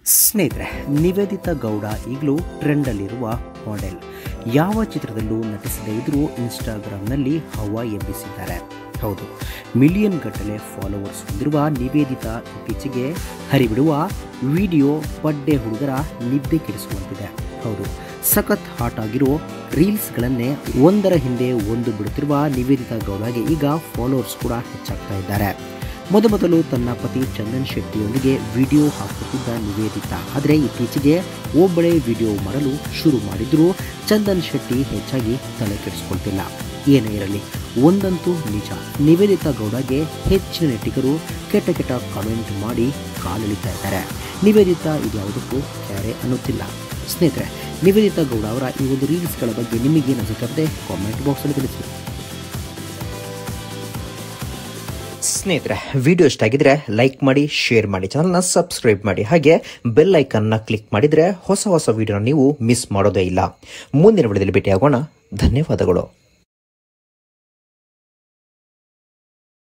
ಸ್ನೇಹಿತರೆ ನಿವೇದಿತಾ ಗೌಡ ಈಗಲೂ ಟ್ರೆಂಡಲ್ಲಿರುವ ಮಾಡೆಲ್ ಯಾವ ಚಿತ್ರದಲ್ಲೂ ನಟಿಸದೇ ಇದ್ರೂ ಇನ್ಸ್ಟಾಗ್ರಾಮ್ನಲ್ಲಿ ಹವಾ ಎಬ್ಬಿಸಿದ್ದಾರೆ ಹೌದು ಮಿಲಿಯನ್ ಗಟ್ಟಲೆ ಫಾಲೋವರ್ಸ್ ಹೊಂದಿರುವ ನಿವೇದಿತಾ ಇತ್ತೀಚೆಗೆ ಹರಿಬಿಡುವ ವಿಡಿಯೋ ಬಡ್ಡೆ ಹುಡುಗರ ನಿದ್ದೆ ಕೆಡಿಸುವಂತಿದೆ ಹೌದು ಸಖತ್ ಹಾಟ್ ಆಗಿರೋ ರೀಲ್ಸ್ಗಳನ್ನೇ ಒಂದರ ಹಿಂದೆ ಒಂದು ಬಿಡುತ್ತಿರುವ ನಿವೇದಿತಾ ಗೌಡಗೆ ಈಗ ಫಾಲೋವರ್ಸ್ ಕೂಡ ಹೆಚ್ಚಾಗ್ತಾ ಇದ್ದಾರೆ ಮೊದಮೊದಲು ತನ್ನ ಪತಿ ಚಂದನ್ ಶೆಟ್ಟಿಯೊಂದಿಗೆ ವಿಡಿಯೋ ಹಾಕುತ್ತಿದ್ದ ನಿವೇದಿತಾ ಆದರೆ ಇತ್ತೀಚೆಗೆ ಒಬ್ಬಳೇ ವಿಡಿಯೋ ಮಾಡಲು ಶುರು ಮಾಡಿದರೂ ಚಂದನ್ ಶೆಟ್ಟಿ ಹೆಚ್ಚಾಗಿ ತಲೆ ಕೆಡಿಸಿಕೊಳ್ತಿಲ್ಲ ಏನೇ ಇರಲಿ ಒಂದಂತೂ ನಿಜ ನಿವೇದಿತಾ ಗೌಡಗೆ ಹೆಚ್ಚಿನ ನೆಟ್ಟಿಗರು ಕೆಟ್ಟ ಕೆಟ್ಟ ಕಾಮೆಂಟ್ ಮಾಡಿ ಕಾಲೆಳಿತಾ ಇದ್ದಾರೆ ನಿವೇದಿತಾ ಇದ್ಯಾವುದಕ್ಕೂ ಕ್ಯಾರೆ ಅನ್ನುತ್ತಿಲ್ಲ ಸ್ನೇಹಿತರೆ ನಿವೇದಿತಾ ಗೌಡ ಅವರ ಈ ಒಂದು ರೀಲ್ಸ್ಗಳ ಬಗ್ಗೆ ನಿಮಗೇನು ಅನಿಸುತ್ತೆ ಕಾಮೆಂಟ್ ಬಾಕ್ಸಲ್ಲಿ ತಿಳಿಸಿ ಸ್ನೇಹಿತರೆ ವಿಡಿಯೋ ಇಷ್ಟ ಆಗಿದ್ರೆ ಲೈಕ್ ಮಾಡಿ ಶೇರ್ ಮಾಡಿ ಚಾನಲ್ನ ಸಬ್ಸ್ಕ್ರೈಬ್ ಮಾಡಿ ಹಾಗೆ ಬೆಲ್ ಐಕನ್ನ ಕ್ಲಿಕ್ ಮಾಡಿದ್ರೆ ಹೊಸ ಹೊಸ ವಿಡಿಯೋನ ನೀವು ಮಿಸ್ ಮಾಡೋದೇ ಇಲ್ಲ ಮುಂದಿನ ವಿಡಿಯೋದಲ್ಲಿ ಭೇಟಿಯಾಗೋಣ ಧನ್ಯವಾದಗಳು